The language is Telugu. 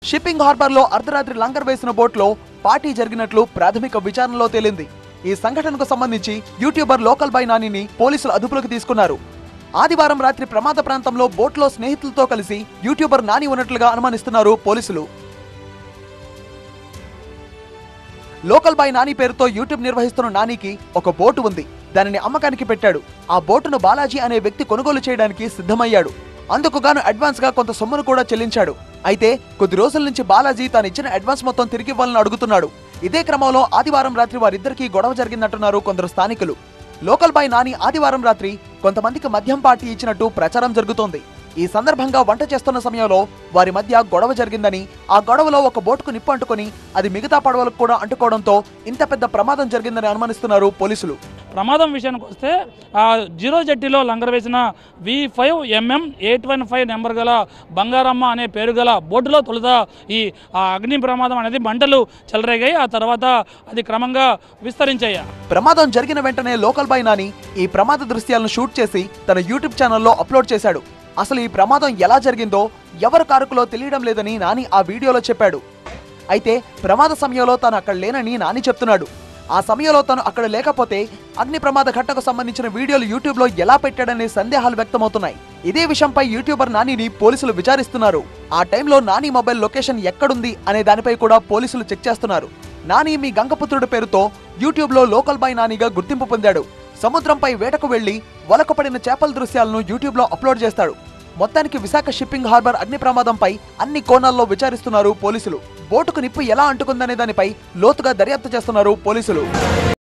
షిప్పింగ్ హార్బర్ లో అర్ధరాత్రి లంగర్ వేసిన బోట్లో పార్టీ జరిగినట్లు ప్రాథమిక విచారణలో తేలింది ఈ సంఘటనకు సంబంధించి యూట్యూబర్ లోకల్ బై నానిని పోలీసులు అదుపులోకి తీసుకున్నారు ఆదివారం రాత్రి ప్రమాద ప్రాంతంలో బోట్లో స్నేహితులతో కలిసి యూట్యూబర్ నాని ఉన్నట్లుగా అనుమానిస్తున్నారు పోలీసులు లోకల్ బాయ్ నాని పేరుతో యూట్యూబ్ నిర్వహిస్తున్న నానికి ఒక బోటు ఉంది దానిని అమ్మకానికి పెట్టాడు ఆ బోటును బాలాజీ అనే వ్యక్తి కొనుగోలు చేయడానికి సిద్ధమయ్యాడు అందుకు గాను అడ్వాన్స్ గా కొంత సొమ్మును కూడా చెల్లించాడు అయితే కొద్ది రోజుల నుంచి బాలాజీ తాను ఇచ్చిన అడ్వాన్స్ మొత్తం తిరిగి ఇవ్వాలని అడుగుతున్నాడు ఇదే క్రమంలో ఆదివారం రాత్రి వారిద్దరికీ గొడవ జరిగిందంటున్నారు కొందరు స్థానికులు లోకల్ బాయ్ నాని ఆదివారం రాత్రి కొంతమందికి మద్యం పార్టీ ఇచ్చినట్టు ప్రచారం జరుగుతోంది ఈ సందర్భంగా వంట చేస్తున్న సమయంలో వారి మధ్య గొడవ జరిగిందని ఆ గొడవలో ఒక బోటుకు నిప్పు అంటుకొని అది మిగతా పడవలకు కూడా అంటుకోవడంతో ఇంత పెద్ద ప్రమాదం జరిగిందని అనుమానిస్తున్నారు పోలీసులు ప్రమాదం విషయానికి వస్తే ఆ జీరో జట్టిలో లంగర్ వేసిన V five MM eight one five number గల బంగారమ్మ అనే పేరు గల బోటులో తొలుత ఈ ఆ అగ్ని ప్రమాదం అనేది మంటలు చెలరేగాయి ఆ తర్వాత అది క్రమంగా విస్తరించాయి ప్రమాదం జరిగిన వెంటనే లోకల్ బాయ్ నాని ఈ ప్రమాద దృశ్యాలను షూట్ చేసి తన యూట్యూబ్ ఛానల్లో అప్లోడ్ చేశాడు అసలు ఈ ప్రమాదం ఎలా జరిగిందో ఎవరు కారుకులో తెలియడం లేదని నాని ఆ వీడియోలో చెప్పాడు అయితే ప్రమాద సమయంలో తాను అక్కడ లేనని నాని చెప్తున్నాడు ఆ సమయంలో తను అక్కడ లేకపోతే అగ్ని ప్రమాద ఘటనకు సంబంధించిన వీడియోలు యూట్యూబ్లో ఎలా పెట్టాడనే సందేహాలు వ్యక్తమవుతున్నాయి ఇదే విషయంపై యూట్యూబర్ నానిని పోలీసులు విచారిస్తున్నారు ఆ టైంలో నాని మొబైల్ లొకేషన్ ఎక్కడుంది అనే దానిపై కూడా పోలీసులు చెక్ చేస్తున్నారు నాని మీ గంగపుత్రుడి పేరుతో యూట్యూబ్లో లోకల్ బాయ్ నానిగా గుర్తింపు పొందాడు సముద్రంపై వేటకు వెళ్లి వలకు పడిన చేపల దృశ్యాలను యూట్యూబ్లో అప్లోడ్ చేస్తాడు మొత్తానికి విశాఖ షిప్పింగ్ హార్బర్ అగ్ని ప్రమాదంపై అన్ని కోణాల్లో విచారిస్తున్నారు పోలీసులు బోటుకు నిప్పు ఎలా అంటుకుందనే దానిపై లోతుగా దర్యాప్తు చేస్తున్నారు పోలీసులు